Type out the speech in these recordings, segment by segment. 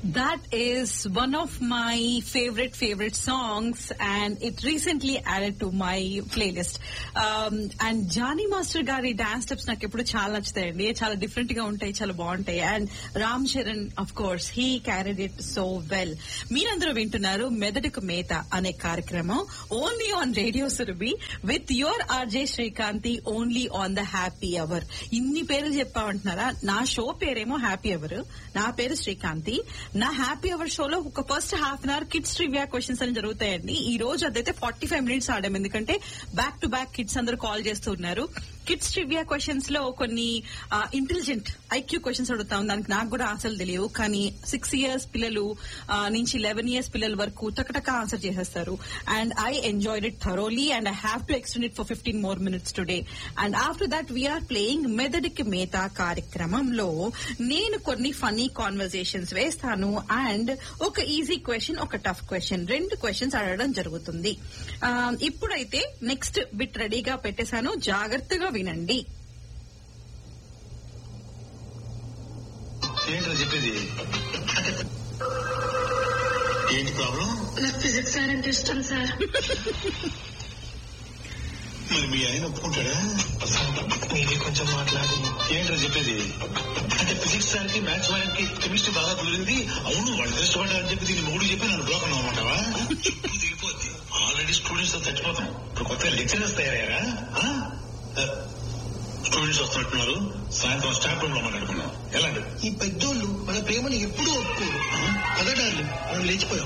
That is one of my favorite favorite songs, and it recently added to my playlist. Um, and Jani master గారి dance steps నాకు ఎప్పుడు చాలా నచ్చుతాయండి చాలా different గా ఉంటాయి చాలా బాగుంటాయి and Ram Charan of course he carried it so well మీరందరూ వింటున్నారు మెదడుకు మేత అనే కార్యక్రమం only on radio Surabhi with your RJ Srikanthi only on the happy hour ఇన్ని పేర్లు చెప్పామంటున్నారా నా షో పేరేమో హ్యాపీ అవర్ నా పేరు శ్రీకాంతి నా హ్యాపీ అవర్ షోలో ఒక first half an hour kids trivia questions అని జరుగుతాయండి ఈ రోజు అదైతే ఫార్టీ ఫైవ్ మినిట్స్ ఆడాం ఎందుకంటే బ్యాక్ టు బ్యాక్ కిడ్స్ అందరూ కాల్ చేస్తున్నారు కిడ్స్ ట్రివియా క్వశ్చన్స్ లో కొన్ని ఇంటెలిజెంట్ ఐక్యూ క్వశ్చన్స్ అడుగుతాం దానికి నాకు కూడా ఆన్సర్లు తెలియవు కానీ సిక్స్ ఇయర్స్ పిల్లలు ఆ, నుంచి లెవెన్ ఇయర్స్ పిల్లల వరకు టకటక ఆన్సర్ చేసేస్తారు and I enjoyed it thoroughly and I have to extend it for fifteen more minutes today and after that we're playing మెదడికి మేత కార్యక్రమంలో నేను కొన్ని ఫనీ కాన్వర్సేషన్స్ వేస్తాను అండ్ ఒక ఈజీ క్వశ్చన్ ఒక టఫ్ క్వశ్చన్ రెండు క్వశ్చన్స్ అడగడం జరుగుతుంది ఆ, ఇప్పుడైతే నెక్స్ట్ బిట్ రెడీగా పెట్టేశాను జాగ్రత్తగా వినండి ఏంటో చెప్పేది ఏంటి ప్రాబ్లం నాకు ఫిజిక్స్ సార్ అంటే ఇష్టం సార్ మరి మీ ఆయన ఒప్పుకుంటాడా మీది కొంచెం మాట్లాడి ఏంటో చెప్పేది అంటే ఫిజిక్స్ సార్కి మ్యాథ్స్ వారికి కెమిస్ట్రీ బాగా కుదిరింది అవును వాళ్ళు ఇష్టపడ్డారని చెప్పి దీన్ని మూడు చెప్పి నన్ను బ్లాక్ అన్నమాటవా చెప్పు దిగిపోద్ది ఆల్రెడీ స్టూడెంట్స్ తో చచ్చిపోతాం ఇప్పుడు కొత్తగా లెక్చరర్స్ తయారయ్యారా స్టూడెంట్స్ వస్తున్నట్టున్నారు సాయంత్రం స్టాఫ్ రూమ్ లో మాట్లాడుకున్నాం ఎలాంటి ఈ పెద్దోళ్ళు మన ప్రేమని ఎప్పుడూ ఒప్పుకోరు పదడాలు మనం లేచిపోయాం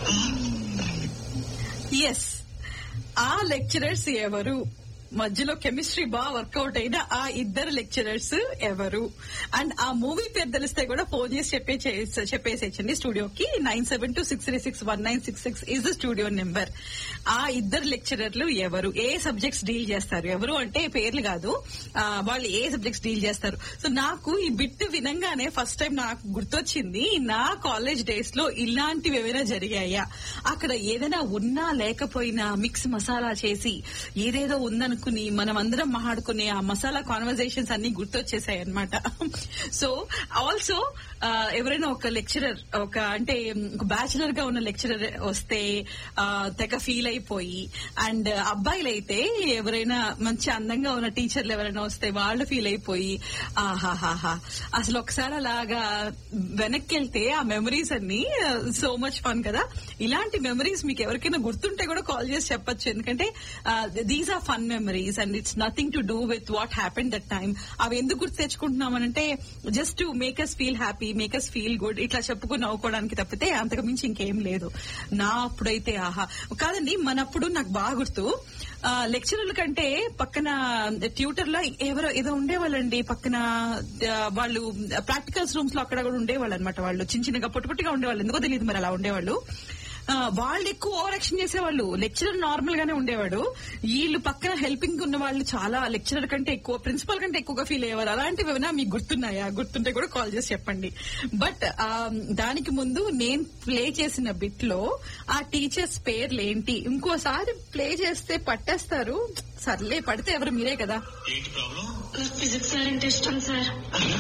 ఎస్ ఆ లెక్చరర్స్ ఎవరు మధ్యలో కెమిస్ట్రీ బాగా వర్కౌట్ అయిన ఆ ఇద్దరు లెక్చరర్స్ ఎవరు అండ్ ఆ మూవీ పేరు తెలిస్తే కూడా ఫోన్ చేసి చెప్పే చెప్పేసేచ్చండి స్టూడియోకి nine seven two six three six one nine six six is the studio number ఆ ఇద్దరు లెక్చరర్లు ఎవరు ఏ సబ్జెక్ట్స్ డీల్ చేస్తారు ఎవరు అంటే పేర్లు కాదు ఆ, వాళ్ళు ఏ సబ్జెక్ట్స్ డీల్ చేస్తారు సో నాకు ఈ బిట్ వినంగానే ఫస్ట్ టైం నాకు గుర్తొచ్చింది నా కాలేజ్ డేస్ లో ఇలాంటివి ఏమైనా జరిగాయా అక్కడ ఏదైనా ఉన్నా లేకపోయినా మిక్స్ మసాలా చేసి ఏదేదో ఉందనుకుని మనం అందరం మాట్లాడుకునే ఆ మసాలా కాన్వర్జేషన్స్ అన్ని గుర్తొచ్చేసాయి అనమాట సో ఆల్సో ఎవరైనా ఒక లెక్చరర్ ఒక అంటే ఒక బ్యాచులర్ గా ఉన్న లెక్చరర్ వస్తే ఆ, తెగ ఫీల్ అయిపోయి అండ్ అబ్బాయిలు అయితే ఎవరైనా మంచి అందంగా ఉన్న టీచర్లు ఎవరైనా వస్తే వాళ్ళు ఫీల్ అయిపోయి ఆహాహాహా అసలు ఒకసారి అలాగా వెనక్కి వెళ్తే ఆ మెమరీస్ అన్ని సో మచ్ ఫన్ కదా ఇలాంటి మెమరీస్ మీకు ఎవరికైనా గుర్తుంటే కూడా కాల్ చేసి చెప్పొచ్చు ఎందుకంటే these are fun memories and it's nothing to do with what happen that time అవి ఎందుకు గుర్తు తెచ్చుకుంటున్నామనంటే just to make us feel happy make us feel good ఇట్లా చెప్పుకుని నవ్వుకోవడానికి తప్పితే అంతకు మించి ఇంకేం లేదు నా అప్పుడైతే ఆహా కాదండి మనప్పుడు నాకు బాగా గుర్తు లెక్చరర్ల కంటే పక్కన ట్యూటర్ లో ఎవరో ఏదో ఉండేవాళ్ళండి పక్కన ఆ, వాళ్ళు ప్రాక్టికల్స్ రూమ్స్ లో అక్కడ కూడా ఉండేవాళ్ళు అనమాట వాళ్ళు చిన్న చిన్నగా పొట్టి పొట్టిగా ఉండేవాళ్ళు ఎందుకో తెలియదు మరి అలా ఉండేవాళ్ళు ఆ, వాళ్ళు ఎక్కువ ఓవర్ యాక్షన్ చేసేవాళ్ళు లెక్చరర్ నార్మల్ గానే ఉండేవాడు వీళ్ళు పక్కన హెల్పింగ్ ఉన్న వాళ్ళు చాలా లెక్చరర్ కంటే ఎక్కువ ప్రిన్సిపల్ కంటే ఎక్కువగా ఫీల్ అయ్యేవారు అలాంటివి ఏమైనా మీకు గుర్తున్నాయా గుర్తుంటే కూడా కాల్ చేసి చెప్పండి బట్ దానికి ముందు నేను ప్లే చేసిన బిట్ లో ఆ టీచర్స్ పేర్లు ఏంటి ఇంకోసారి ప్లే చేస్తే పట్టేస్తారు సర్లే పడితే ఎవరు మీరే కదా ఏంటి ప్రాబ్లం నాకు ఫిజిక్స్ సార్ అంటే ఇష్టం సార్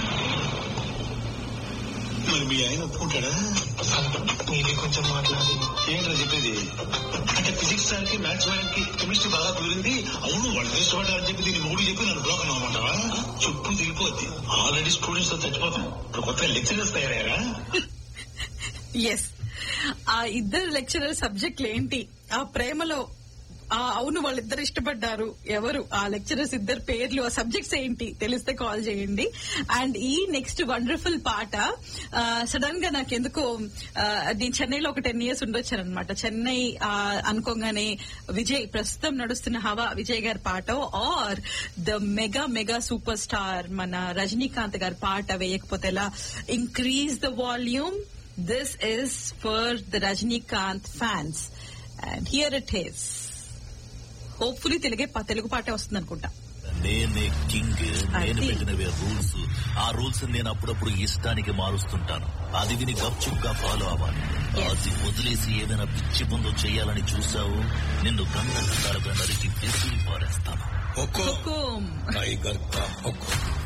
మరి మీ ఆయన ఒప్పుకుంటాడా మీది కొంచెం మాట్లాడి ఏంటో చెప్పేది అంటే ఫిజిక్స్ సార్కి మ్యాథ్స్ వారికి కెమిస్ట్రీ బాగా కుదిరింది అవును వాళ్ళు ఇష్టపడ్డారని చెప్పి దీన్ని మూడు చెప్పి నన్ను బ్లాక్ అన్నమాటవా చెప్పు దిగిపోద్ది ఆల్రెడీ స్టూడెంట్స్ తో చచ్చిపోతాం ఇప్పుడు కొత్తగా లెక్చరర్స్ తయారయ్యారా ఎస్ ఆ ఇద్దరు లెక్చరర్ సబ్జెక్టులు ఏంటి ఆ ప్రేమలో ఆ అవును వాళ్ళిద్దరు ఇష్టపడ్డారు ఎవరు ఆ లెక్చరర్స్ ఇద్దరు పేర్లు ఆ సబ్జెక్ట్స్ ఏంటి తెలిస్తే కాల్ చేయండి అండ్ ఈ నెక్స్ట్ వండర్ఫుల్ పాట సడన్ గా నాకు ఎందుకో ఆ, నేను చెన్నైలో ఒక టెన్ ఇయర్స్ ఉండొచ్చాను అనమాట చెన్నై ఆ, అనుకోగానే విజయ్ ప్రస్తుతం నడుస్తున్న హవా విజయ్ గారి పాట or the mega mega super star మన రజనీకాంత్ గారి పాట వేయకపోతే ఎలా increase the volume this is for the Rajinikanth fans and here it is hopefully తెలుగే తెలుగు పాటే వస్తుంది అనుకుంటా నేనే కింగ్ నేను అది. పెట్టినవే రూల్స్ ఆ రూల్స్ నేను అప్పుడప్పుడు ఇష్టానికి మారుస్తుంటాను అది విని గప్చుప్ గా ఫాలో అవ్వాలి Yes. అది వదిలేసి ఏదైనా పిచ్చి పనులు చేయాలని చూసావు నిన్ను గంట గంటలుగా నరికి విసిరి పారేస్తాను ఒక్కో హుకుం టైగర్ కా హుకుం